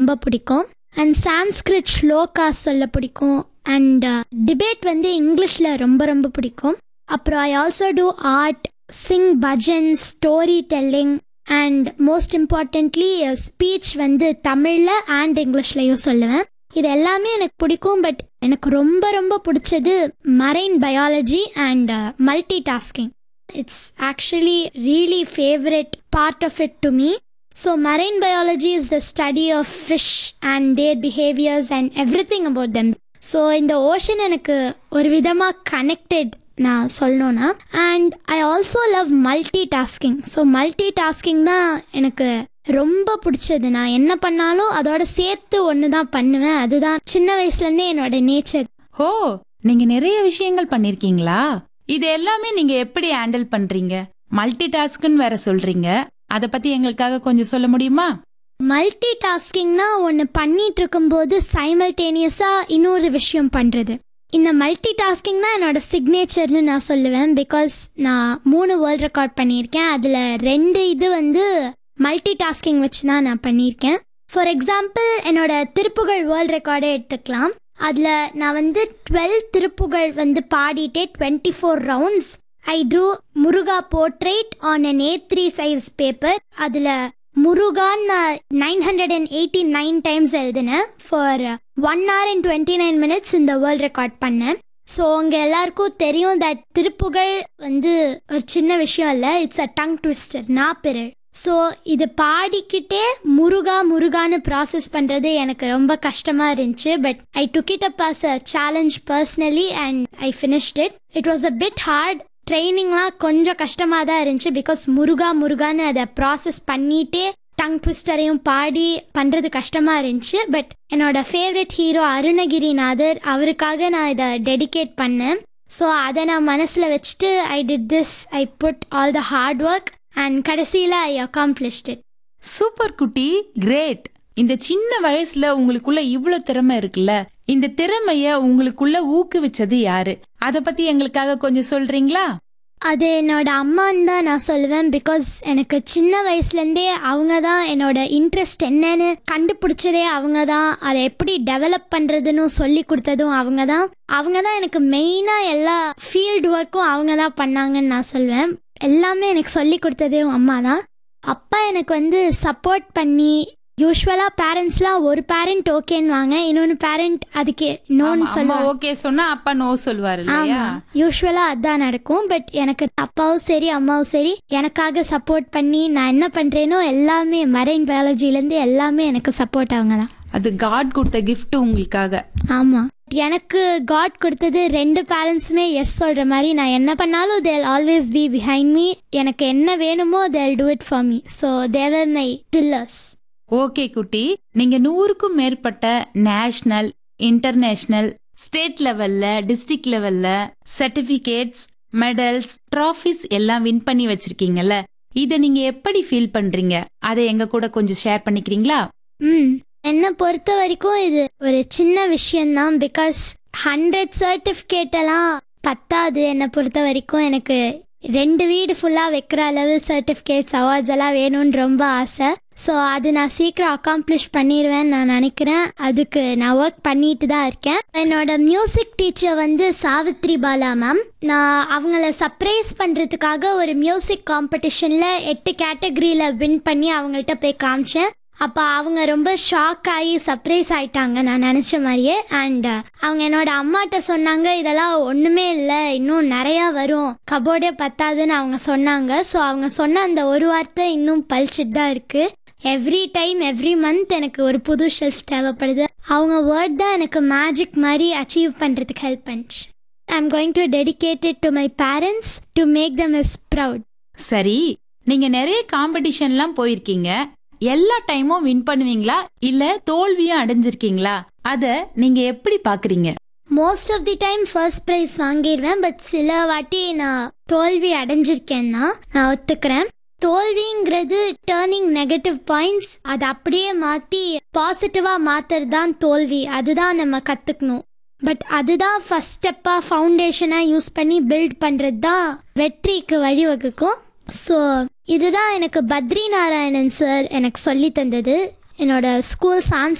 ரொம்ப பிடிக்கும் அண்ட் சான்ஸ்கிரிட் ஸ்லோகா சொல்ல பிடிக்கும் அண்ட் டிபேட் வந்து இங்கிலீஷில் ரொம்ப ரொம்ப பிடிக்கும் அப்புறம் I also do art sing bhajan storytelling and most importantly speech வந்து தமிழில் அண்ட் இங்கிலீஷ்லையும் சொல்லுவேன் இது எல்லாமே எனக்கு பிடிக்கும் பட் எனக்கு ரொம்ப ரொம்ப பிடிச்சது marine biology and multitasking it's actually really favourite part of it to me so marine biology is the study of fish and their behaviours and everything about them so இந்த ocean எனக்கு ஒரு விதமாக connected நான் சொல்லணும்னா and I also love multitasking so multitasking தான் எனக்கு ரொம்ப பிடிச்சது நான் என்ன பண்ணாலும் அதோட சேர்த்து ஒன்று தான் பண்ணுவேன் அதுதான் சின்ன வயசுலேருந்தே என்னோட நேச்சர் ஹோ நீங்க நிறைய விஷயங்கள் பண்ணிருக்கீங்களா இது எல்லாமே நீங்க எப்படி ஹேண்டில் பண்றீங்க மல்டி டாஸ்க்னு வேற சொல்றீங்க அத பத்தி எங்களுக்காக கொஞ்சம் சொல்ல முடியுமா மல்டி டாஸ்கிங்னா ஒன்று பண்ணிட்டு இருக்கும்போது சைமல்டேனியஸாக இன்னொரு விஷயம் பண்ணுறது இந்த மல்டி டாஸ்கிங் தான் என்னோட சிக்னேச்சர்னு நான் சொல்லுவேன் பிகாஸ் நான் மூணு வேர்ல்ட் ரெக்கார்ட் பண்ணியிருக்கேன் அதில் ரெண்டு இது வந்து மல்டி டாஸ்கிங் வச்சு தான் நான் பண்ணியிருக்கேன் ஃபார் எக்ஸாம்பிள் என்னோட திருப்புகழ் வேர்ல்ட் ரெக்கார்டே எடுத்துக்கலாம் அதில் நான் வந்து டுவெல் திருப்புகழ் வந்து பாடிட்டே twenty four rounds I drew Muruga portrait on an A three size paper அதில் முருகான் நான் nine hundred and eighty nine times எழுதினேன் for one hour and twenty nine minutes இந்த வேர்ல்ட் ரெக்கார்ட் பண்ணேன் ஸோ உங்கள் எல்லாருக்கும் தெரியும் தட் திருப்புகழ் வந்து ஒரு சின்ன விஷயம் இல்லை இட்ஸ் அ டங் ட்விஸ்டர் நாப்பிரள் ஸோ இது பாடிக்கிட்டே முருகா முருகான்னு ப்ராசஸ் பண்ணுறது எனக்கு ரொம்ப கஷ்டமாக இருந்துச்சு but I took it up as a challenge personally and I finished it it was a bit hard ட்ரைனிங்லாம் கொஞ்சம் கஷ்டமாக தான் இருந்துச்சு பிகாஸ் முருகா முருகான்னு அதை ப்ராசஸ் பண்ணிட்டே டங் ட்விஸ்டரையும் பாடி பண்ணுறது கஷ்டமாக இருந்துச்சு பட் என்னோட ஃபேவரட் ஹீரோ அருணகிரிநாதர் அவருக்காக நான் இதை டெடிகேட் பண்ணேன் ஸோ அதை நான் மனசில் வச்சுட்டு I did this I put all the hard work and கடைசியில் ஐ அக்காம்ப்ளிஷ்ட் இட் சூப்பர் குட்டி கிரேட் இந்த சின்ன வயசுல உங்களுக்குள்ள இவ்ளோ திறமை இருக்குல்ல இந்த திறமைய உங்களுக்குள்ள ஊக்குவிச்சது யாரு அத பத்தி எங்களுக்காக கொஞ்சம் சொல்றீங்களா அது என்னோட அம்மான்னு தான் நான் சொல்லுவேன் பிகாஸ் எனக்கு சின்ன வயசுலேருந்தே அவங்க தான் என்னோட இன்ட்ரெஸ்ட் என்னன்னு கண்டுபிடிச்சதே அவங்க தான் அதை எப்படி டெவலப் பண்ணுறதுன்னு சொல்லி கொடுத்ததும் அவங்க தான் அவங்க தான் எனக்கு மெயினாக எல்லா ஃபீல்டு ஒர்க்கும் அவங்க தான் பண்ணாங்கன்னு நான் சொல்லுவேன் எல்லாமே எனக்கு சொல்லி கொடுத்ததே அம்மா தான் அப்பா எனக்கு வந்து சப்போர்ட் பண்ணி யூஸ்வலாக பேரண்ட்ஸ்லாம் ஒரு பேரண்ட் ஓகேன்னுவாங்க இன்னொன்று பேரண்ட் அதுக்கு நோன்னு அம்மா சொல்லுவாங்க ஓகே சொன்னா அப்பா நோ சொல்லுவாரு இல்லையா ஆமா யூஸ்வலா அதான் நடக்கும் பட் எனக்கு அப்பாவும் சரி அம்மாவும் சரி எனக்காக சப்போர்ட் பண்ணி நான் என்ன பண்றேனோ எல்லாமே மரைன் பயாலஜில இருந்து எல்லாமே எனக்கு சப்போர்ட் அவங்க தான் அது காட் கொடுத்த gift உங்களுக்காக ஆமா எனக்கு காட் கொடுத்தது ரெண்டு பேரண்ட்ஸுமே எஸ் சொல்ற மாதிரி நான் என்ன பண்ணாலும் தேல் ஆல்வேஸ் பி பிஹைண்ட் மீ எனக்கு என்ன வேணுமோ they'll do it for me so they're my pillars okay குட்டி நீங்க நூறுக்கும் மேற்பட்ட நேஷனல் இன்டர்நேஷனல் ஸ்டேட் லெவல்ல டிஸ்ட்ரிக்ட் லெவல்ல சர்டிபிகேட்ஸ் மெடல்ஸ் ட்ராஃபிஸ் எல்லாம் வின் பண்ணி வச்சிருக்கீங்கல்ல இத நீங்க எப்படி ஃபீல் பண்றீங்க அதை எங்க கூட கொஞ்சம் ஷேர் பண்ணிக்கிறீங்களா ம் என்னை பொறுத்த வரைக்கும் இது ஒரு சின்ன விஷயம்தான் பிகாஸ் ஹண்ட்ரட் சர்டிஃபிகேட் எல்லாம் பத்தாது என்னை பொறுத்த வரைக்கும் எனக்கு ரெண்டு வீடு ஃபுல்லாக வைக்கிற அளவு சர்டிஃபிகேட்ஸ் அவார்ட்ஸ் எல்லாம் வேணும்னு ரொம்ப ஆசை ஸோ அது நான் சீக்கிரம் அக்காம்ப்ளிஷ் பண்ணிடுவேன்னு நான் நினைக்கிறேன் அதுக்கு நான் ஒர்க் பண்ணிட்டு தான் இருக்கேன் என்னோட மியூசிக் டீச்சர் வந்து சாவித்ரி பாலா மேம் நான் அவங்கள சர்ப்ரைஸ் பண்ணுறதுக்காக ஒரு மியூசிக் காம்படிஷனில் எட்டு கேட்டகரியில் வின் பண்ணி அவங்கள்ட்ட போய் காமிச்சேன் அப்போ அவங்க ரொம்ப ஷாக் ஆகி சர்ப்ரைஸ் ஆயிட்டாங்க நான் நினச்ச மாதிரியே அண்ட் அவங்க என்னோட அம்மாட்ட சொன்னாங்க இதெல்லாம் ஒன்றுமே இல்லை இன்னும் நிறையா வரும் கபோர்டே பத்தாதுன்னு அவங்க சொன்னாங்க ஸோ அவங்க சொன்ன அந்த ஒரு வார்த்தை இன்னும் பழிச்சிட்டு தான் இருக்கு எவ்ரி டைம் எவ்ரி மந்த் எனக்கு ஒரு புது ஷெல்ஃப் தேவைப்படுது அவங்க வேர்ட் தான் எனக்கு மேஜிக் மாதிரி அச்சீவ் பண்ணுறதுக்கு ஹெல்ப் பண்ணுச்சு I am going to dedicate it to my parents to make them is proud சரி நீங்க நிறைய காம்படிஷன்லாம் போயிருக்கீங்க எல்லா டைமும் வின் பண்ணுவீங்களா இல்ல தோல்வியும் அடைஞ்சிருக்கீங்களா அத நீங்க எப்படி பாக்குறீங்க most of the time first prize வாங்கிடுவேன் பட் சில வாட்டி நான் தோல்வி அடைஞ்சிருக்கேன் தான் நான் ஒத்துக்கிறேன் தோல்விங்கிறது டேர்னிங் நெகட்டிவ் பாயிண்ட்ஸ் அதை அப்படியே மாற்றி பாசிட்டிவாக மாற்றுறது தான் தோல்வி அதுதான் நம்ம கற்றுக்கணும் பட் அதுதான் ஃபஸ்ட் ஸ்டெப்பாக ஃபவுண்டேஷனாக யூஸ் பண்ணி பில்ட் பண்ணுறது தான் வெற்றிக்கு வழிவகுக்கும் ஸோ இதுதான் எனக்கு பத்ரி நாராயணன் சார் எனக்கு சொல்லி தந்தது என்னோட ஸ்கூல் சான்ஸ்